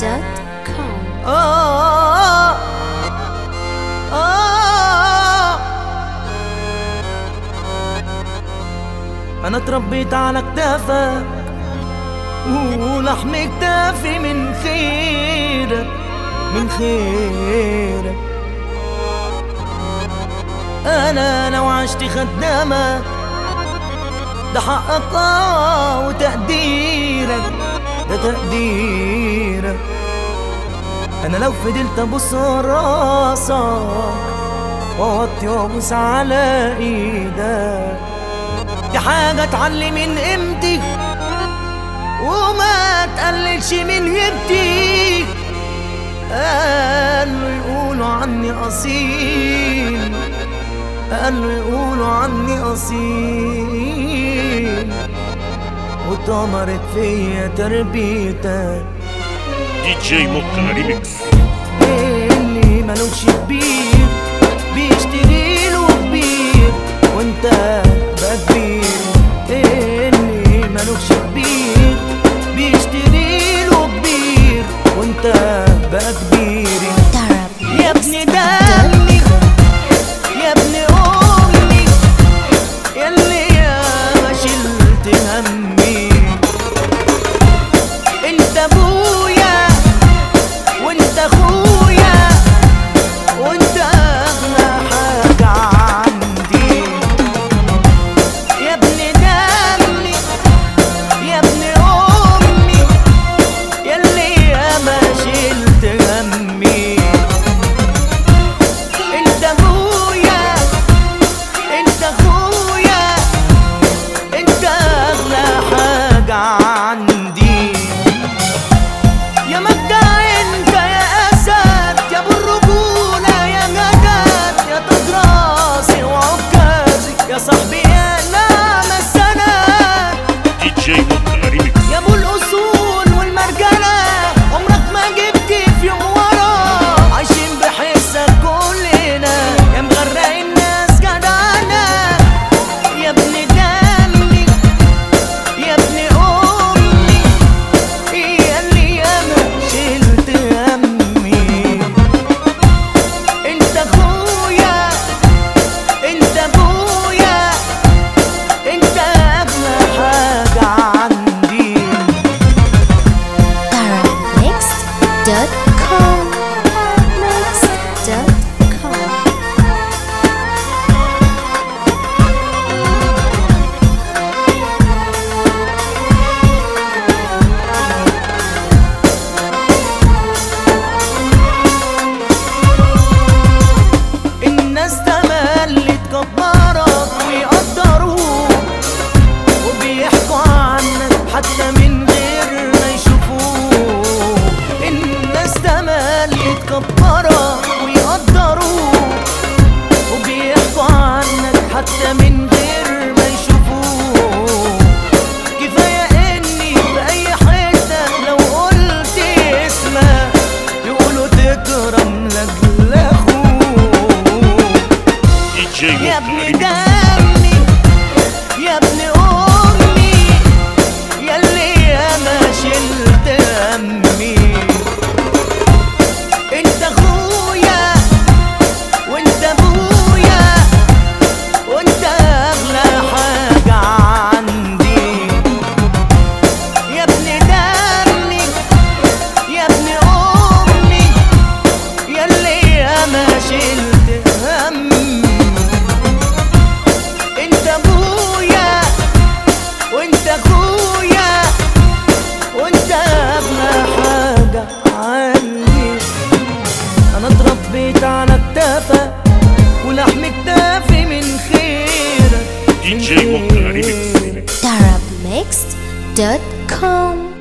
arabmix.com آه آه أنا اتربيت على كتافك ولحم كتافي من خيرك من خيرك أنا لو عشت خدامك ده حقك آه وتقديرك ده تقديرك انا لو فضلت ابص راسك واوطي وابوس على ايدك دي حاجة تعلي من قيمتي وما تقللش من هيبتي قالوا يقولوا عني أصيل قالوا يقولوا عني أصيل وطمرت فيا تربيتك دي جي موكا ريميكس اللي ملوش كبير بيشتري له كبير وانت بقى كبير اللي ملوش كبير بيشتري له كبير وانت بقى كبير يا ابن دمي يا ابن امي ياللي يا ما شلت همي انت ابويا وانت اخويا وانت اغلى حاجة عندي يا ابن دمي يا ابن امي ياللي يا ما شلت همي انت ابويا انت اخويا انت اغلى حاجة عندي يا مجدع انت يا اسد يا ابو الرجولة يا نجد يا تاج راسي وعكازي يا صاحبي يا نعم السند دي جي موكا ريميكس يا ابو الاصول والمرجله عمرك ما جبت في يوم ورا عايشين بحسك كلنا يا مغرق الناس جدعنا يا ابن دمي يا ابن امي يا اللي ياما شلت همي انت اخويا انت ابويا انت اغلى حاجه عندي arabmix.com arabmix.com الناس تملي تكبرك ويقدروك وبيحكوا عنك حتى من غير ما يشوفوك الناس تملي تكبرك ويقدروك وبيحكوا عنك حتى من غير ما يشوفوك كفاية اني في اي حتة لو قلت اسمك يقولوا تكرم لاجل اخوك دي جي يا موكا ابن ريميكس دمي يا ابن امي يا اللي يا ما شلت همي انت اخويا وانت ابويا وانت اغلى حاجه عندي يا ابن دمي يا ابن امي يا اللي يا ما شلت همي انت ابويا وانت اخويا وانت اغلى حاجة عندي انا اتربيت على كتافك ولحم كتافي من خيرك دي من جي موكا خيرك. ريميكس arabmix.com